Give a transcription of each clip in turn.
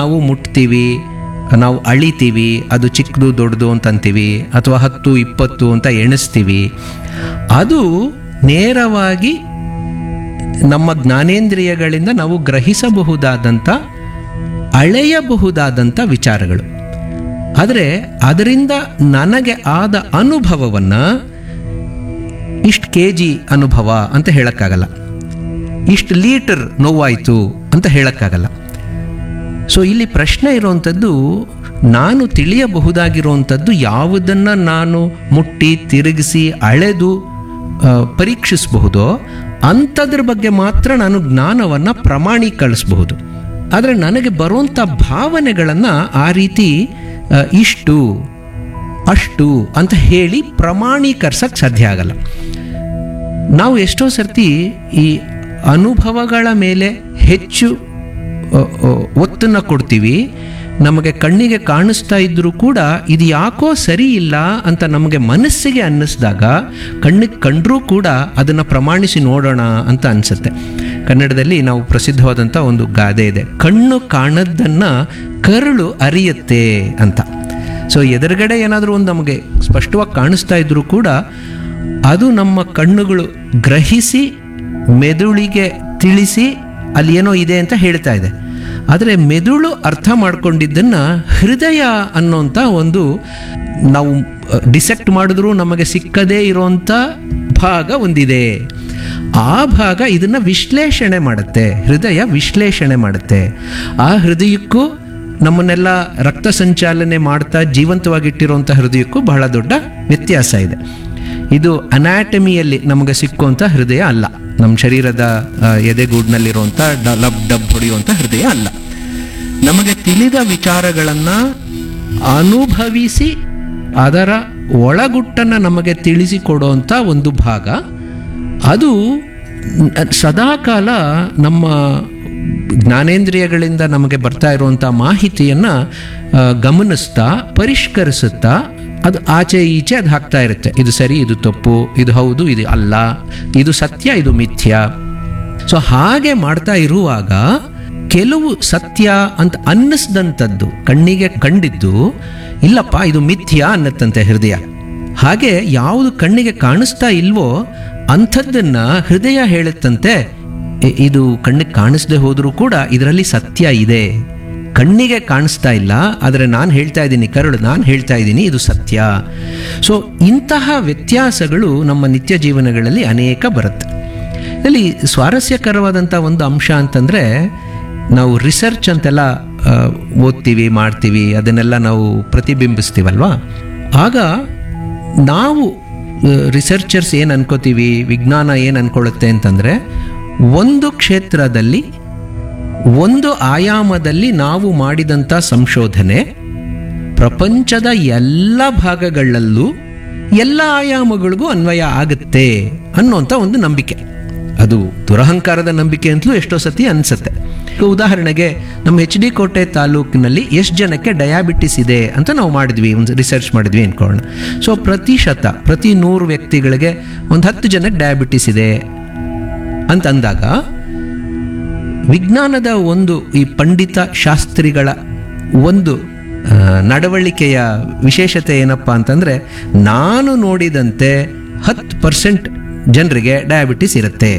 ನಾವು ಮುಟ್ತೀವಿ ನಾವು ಅಳಿತೀವಿ ಅದು ಚಿಕ್ಕದು ದೊಡ್ಡದು ಅಂತ ಅಂತೀವಿ ಅಥವಾ ಹತ್ತು ಇಪ್ಪತ್ತು ಅಂತ ಎಣಿಸ್ತೀವಿ ಅದು ನೇರವಾಗಿ ನಮ್ಮ ಜ್ಞಾನೇಂದ್ರಿಯಗಳಿಂದ ನಾವು ಗ್ರಹಿಸಬಹುದಾದಂಥ ಅಳೆಯಬಹುದಾದಂಥ ವಿಚಾರಗಳು ಆದರೆ ಅದರಿಂದ ನನಗೆ ಆದ ಅನುಭವವನ್ನು ಇಷ್ಟು ಕೆ ಜಿ ಅನುಭವ ಅಂತ ಹೇಳೋಕ್ಕಾಗಲ್ಲ ಇಷ್ಟು ಲೀಟರ್ ನೋವಾಯಿತು ಅಂತ ಹೇಳೋಕ್ಕಾಗಲ್ಲ ಸೊ ಇಲ್ಲಿ ಪ್ರಶ್ನೆ ಇರುವಂಥದ್ದು ನಾನು ತಿಳಿಯಬಹುದಾಗಿರುವಂಥದ್ದು ಯಾವುದನ್ನು ನಾನು ಮುಟ್ಟಿ ತಿರುಗಿಸಿ ಅಳೆದು ಆ, ಪರೀಕ್ಷಿಸಬಹುದೋ ಅಂಥದ್ರ ಬಗ್ಗೆ ಮಾತ್ರ ನಾನು ಜ್ಞಾನವನ್ನು ಪ್ರಮಾಣೀಕರಿಸಬಹುದು ಆದರೆ ನನಗೆ ಬರುವಂಥ ಭಾವನೆಗಳನ್ನು ಆ ರೀತಿ ಆ, ಇಷ್ಟು ಅಷ್ಟು ಅಂತ ಹೇಳಿ ಪ್ರಮಾಣೀಕರಿಸಕ್ಕೆ ಸಾಧ್ಯ ಆಗಲ್ಲ ನಾವು ಎಷ್ಟೋ ಸರ್ತಿ ಈ ಅನುಭವಗಳ ಮೇಲೆ ಹೆಚ್ಚು ಅ, ಅ, ಒತ್ತನ್ನು ಕೊಡ್ತೀವಿ ನಮಗೆ ಕಣ್ಣಿಗೆ ಕಾಣಿಸ್ತಾ ಇದ್ರೂ ಕೂಡ ಇದು ಯಾಕೋ ಸರಿ ಇಲ್ಲ ಅಂತ ನಮಗೆ ಮನಸ್ಸಿಗೆ ಅನ್ನಿಸಿದಾಗ ಕಣ್ಣಿಗೆ ಕಂಡ್ರೂ ಕೂಡ ಅದನ್ನು ಪ್ರಮಾಣಿಸಿ ನೋಡೋಣ ಅಂತ ಅನಿಸುತ್ತೆ ಕನ್ನಡದಲ್ಲಿ ನಾವು ಪ್ರಸಿದ್ಧವಾದಂಥ ಒಂದು ಗಾದೆ ಇದೆ ಕಣ್ಣು ಕಾಣದ್ದನ್ನು ಕರುಳು ಅರಿಯುತ್ತೆ ಅಂತ ಸೊ ಎದುರುಗಡೆ ಏನಾದರೂ ಒಂದು ನಮಗೆ ಸ್ಪಷ್ಟವಾಗಿ ಕಾಣಿಸ್ತಾ ಇದ್ರೂ ಕೂಡ ಅದು ನಮ್ಮ ಕಣ್ಣುಗಳು ಗ್ರಹಿಸಿ ಮೆದುಳಿಗೆ ತಿಳಿಸಿ ಅಲ್ಲಿ ಏನೋ ಇದೆ ಅಂತ ಹೇಳ್ತಾ ಇದೆ ಆದರೆ ಮೆದುಳು ಅರ್ಥ ಮಾಡ್ಕೊಂಡಿದ್ದನ್ನು ಹೃದಯ ಅನ್ನೋಂಥ ಒಂದು ನಾವು ಡಿಸೆಕ್ಟ್ ಮಾಡಿದ್ರೂ ನಮಗೆ ಸಿಕ್ಕದೇ ಇರೋಂಥ ಭಾಗ ಒಂದಿದೆ ಆ ಭಾಗ ಇದನ್ನು ವಿಶ್ಲೇಷಣೆ ಮಾಡುತ್ತೆ ಹೃದಯ ವಿಶ್ಲೇಷಣೆ ಮಾಡುತ್ತೆ ಆ ಹೃದಯಕ್ಕೂ ನಮ್ಮನ್ನೆಲ್ಲ ರಕ್ತ ಸಂಚಾಲನೆ ಮಾಡ್ತಾ ಜೀವಂತವಾಗಿಟ್ಟಿರುವಂಥ ಹೃದಯಕ್ಕೂ ಬಹಳ ದೊಡ್ಡ ವ್ಯತ್ಯಾಸ ಇದೆ ಇದು ಅನಾಟಮಿಯಲ್ಲಿ ನಮಗೆ ಸಿಕ್ಕುವಂಥ ಹೃದಯ ಅಲ್ಲ ನಮ್ಮ ಶರೀರದ ಆ, ಎದೆಗೂಡಿನಲ್ಲಿರುವಂಥ ಡ ಲಬ್ ಡಬ್ ಹೊಡೆಯುವಂಥ ಹೃದಯ ಅಲ್ಲ ನಮಗೆ ತಿಳಿದ ವಿಚಾರಗಳನ್ನು ಅನುಭವಿಸಿ ಅದರ ಒಳಗುಟ್ಟನ್ನು ನಮಗೆ ತಿಳಿಸಿಕೊಡುವಂಥ ಒಂದು ಭಾಗ ಅದು ನ್- ಸದಾಕಾಲ ನಮ್ಮ ಜ್ಞಾನೇಂದ್ರಿಯಗಳಿಂದ ನಮಗೆ ಬರ್ತಾ ಇರುವಂಥ ಮಾಹಿತಿಯನ್ನು ಗಮನಿಸ್ತಾ ಪರಿಷ್ಕರಿಸುತ್ತಾ ಅದು ಆಚೆ ಈಚೆ ಅದು ಹಾಕ್ತಾ ಇರುತ್ತೆ ಇದು ಸರಿ ಇದು ತಪ್ಪು ಇದು ಹೌದು ಇದು ಅಲ್ಲ ಇದು ಸತ್ಯ ಇದು ಮಿಥ್ಯ ಸೊ ಹಾಗೆ ಮಾಡ್ತಾ ಇರುವಾಗ ಕೆಲವು ಸತ್ಯ ಅಂತ ಅನ್ನಿಸ್ದಂಥದ್ದು ಕಣ್ಣಿಗೆ ಕಂಡಿದ್ದು ಇಲ್ಲಪ್ಪ ಇದು ಮಿಥ್ಯ ಅನ್ನತ್ತಂತೆ ಹೃದಯ ಹಾಗೆ ಯಾವುದು ಕಣ್ಣಿಗೆ ಕಾಣಿಸ್ತಾ ಇಲ್ವೋ ಅಂಥದ್ದನ್ನ ಹೃದಯ ಹೇಳುತ್ತಂತೆ "ಇ- ಇದು ಕಣ್ಣಿಗೆ ಕಾಣಿಸ್ದೆ ಹೋದರೂ ಕೂಡ ಇದರಲ್ಲಿ ಸತ್ಯ ಇದೆ ಕಣ್ಣಿಗೆ ಕಾಣಿಸ್ತಾ ಇಲ್ಲ ಆದರೆ ನಾನು ಹೇಳ್ತಾ ಇದ್ದೀನಿ ಕರುಳು ನಾನು ಹೇಳ್ತಾ ಇದ್ದೀನಿ ಇದು ಸತ್ಯ ಸೊ ಇಂತಹ ವ್ಯತ್ಯಾಸಗಳು ನಮ್ಮ ನಿತ್ಯ ಜೀವನಗಳಲ್ಲಿ ಅನೇಕ ಬರುತ್ತೆ ಇಲ್ಲಿ ಸ್ವಾರಸ್ಯಕರವಾದಂಥ ಒಂದು ಅಂಶ ಅಂತಂದರೆ ನಾವು ರಿಸರ್ಚ್ ಅಂತೆಲ್ಲ ಆ, ಓದ್ತೀವಿ ಮಾಡ್ತೀವಿ ಅದನ್ನೆಲ್ಲ ನಾವು ಪ್ರತಿಬಿಂಬಿಸ್ತೀವಲ್ವಾ ಆಗ ನಾವು ರಿಸರ್ಚರ್ಸ್ ಏನು ಅನ್ಕೋತೀವಿ ವಿಜ್ಞಾನ ಏನು ಅನ್ಕೊಳ್ಳುತ್ತೆ ಅಂತಂದರೆ ಒಂದು ಕ್ಷೇತ್ರದಲ್ಲಿ ಒಂದು ಆಯಾಮದಲ್ಲಿ ನಾವು ಮಾಡಿದಂಥ ಸಂಶೋಧನೆ ಪ್ರಪಂಚದ ಎಲ್ಲ ಭಾಗಗಳಲ್ಲೂ ಎಲ್ಲ ಆಯಾಮಗಳಿಗೂ ಅನ್ವಯ ಆಗುತ್ತೆ ಅನ್ನೋಂಥ ಒಂದು ನಂಬಿಕೆ ಅದು ದುರಹಂಕಾರದ ನಂಬಿಕೆ ಅಂತಲೂ ಎಷ್ಟೋ ಸತಿ ಅನಿಸುತ್ತೆ ಉದಾಹರಣೆಗೆ ನಮ್ಮ ಎಚ್ ಡಿ ಕೋಟೆ ತಾಲೂಕಿನಲ್ಲಿ ಎಷ್ಟು ಜನಕ್ಕೆ ಡಯಾಬಿಟಿಸ್ ಇದೆ ಅಂತ ನಾವು ಮಾಡಿದ್ವಿ ಒಂದು ರಿಸರ್ಚ್ ಮಾಡಿದ್ವಿ ಅನ್ಕೊಳ್ಳೋಣ ಸೊ ಪ್ರತಿಶತ ಪ್ರತಿ ನೂರು ವ್ಯಕ್ತಿಗಳಿಗೆ ಒಂದು ಹತ್ತು ಜನಕ್ಕೆ ಡಯಾಬಿಟಿಸ್ ಇದೆ ಅಂತ ಅಂದಾಗ ವಿಜ್ಞಾನದ ಒಂದು ಈ ಪಂಡಿತ ಶಾಸ್ತ್ರಿಗಳ ಒಂದು ಆ, ನಡವಳಿಕೆಯ ವಿಶೇಷತೆ ಏನಪ್ಪ ಅಂತಂದರೆ ನಾನು ನೋಡಿದಂತೆ ಹತ್ತು ಪರ್ಸೆಂಟ್ ಜನರಿಗೆ ಡಯಾಬಿಟಿಸ್ ಇರುತ್ತೆ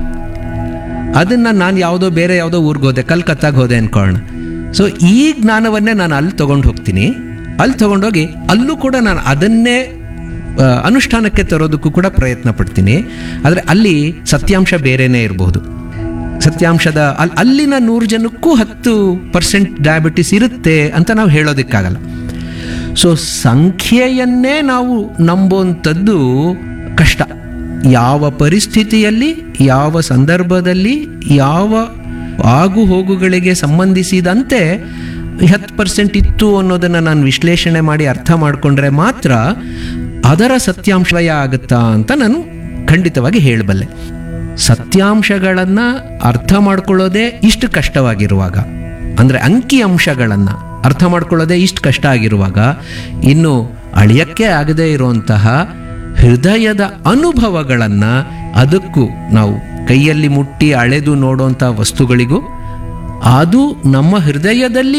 ಅದನ್ನು ನಾನು ಯಾವುದೋ ಬೇರೆ ಯಾವುದೋ ಊರಿಗೆ ಹೋದೆ ಕಲ್ಕತ್ತಾಗೆ ಹೋದೆ ಅನ್ಕೊಳ್ಳೋಣ ಸೊ ಈ ಜ್ಞಾನವನ್ನೇ ನಾನು ಅಲ್ಲಿ ತೊಗೊಂಡು ಹೋಗ್ತೀನಿ ಅಲ್ಲಿ ತೊಗೊಂಡೋಗಿ ಅಲ್ಲೂ ಕೂಡ ನಾನು ಅದನ್ನೇ ಆ, ಅನುಷ್ಠಾನಕ್ಕೆ ತರೋದಕ್ಕೂ ಕೂಡ ಪ್ರಯತ್ನ ಪಡ್ತೀನಿ ಆದರೆ ಅಲ್ಲಿ ಸತ್ಯಾಂಶ ಬೇರೆನೇ ಇರಬಹುದು ಸತ್ಯಾಂಶದ ಅಲ್ಲಿ ಅಲ್ಲಿನ ನೂರು ಜನಕ್ಕೂ ಹತ್ತು ಪರ್ಸೆಂಟ್ ಡಯಾಬಿಟಿಸ್ ಇರುತ್ತೆ ಅಂತ ನಾವು ಹೇಳೋದಕ್ಕಾಗಲ್ಲ ಸೊ ಸಂಖ್ಯೆಯನ್ನೇ ನಾವು ನಂಬುವಂಥದ್ದು ಕಷ್ಟ ಯಾವ ಪರಿಸ್ಥಿತಿಯಲ್ಲಿ ಯಾವ ಸಂದರ್ಭದಲ್ಲಿ ಯಾವ ಆಗು ಹೋಗುಗಳಿಗೆ ಸಂಬಂಧಿಸಿದಂತೆ ಹತ್ತು ಪರ್ಸೆಂಟ್ ಇತ್ತು ಅನ್ನೋದನ್ನು ನಾನು ವಿಶ್ಲೇಷಣೆ ಮಾಡಿ ಅರ್ಥ ಮಾಡಿಕೊಂಡ್ರೆ ಮಾತ್ರ ಅದರ ಸತ್ಯಾಂಶಯ ಆಗುತ್ತಾ ಅಂತ ನಾನು ಖಂಡಿತವಾಗಿ ಹೇಳಬಲ್ಲೆ ಸತ್ಯಾಂಶಗಳನ್ನು ಅರ್ಥ ಮಾಡ್ಕೊಳ್ಳೋದೇ ಇಷ್ಟು ಕಷ್ಟವಾಗಿರುವಾಗ ಅಂದರೆ ಅಂಕಿ ಅಂಶಗಳನ್ನು ಅರ್ಥ ಮಾಡ್ಕೊಳ್ಳೋದೇ ಇಷ್ಟು ಕಷ್ಟ ಆಗಿರುವಾಗ ಇನ್ನು ಅಳಿಯಕ್ಕೆ ಆಗದೇ ಇರುವಂತಹ ಹೃದಯದ ಅನುಭವಗಳನ್ನು ಅದಕ್ಕೂ ನಾವು ಕೈಯಲ್ಲಿ ಮುಟ್ಟಿ ಅಳೆದು ನೋಡುವಂಥ ವಸ್ತುಗಳಿಗೂ ಅದು ನಮ್ಮ ಹೃದಯದಲ್ಲಿ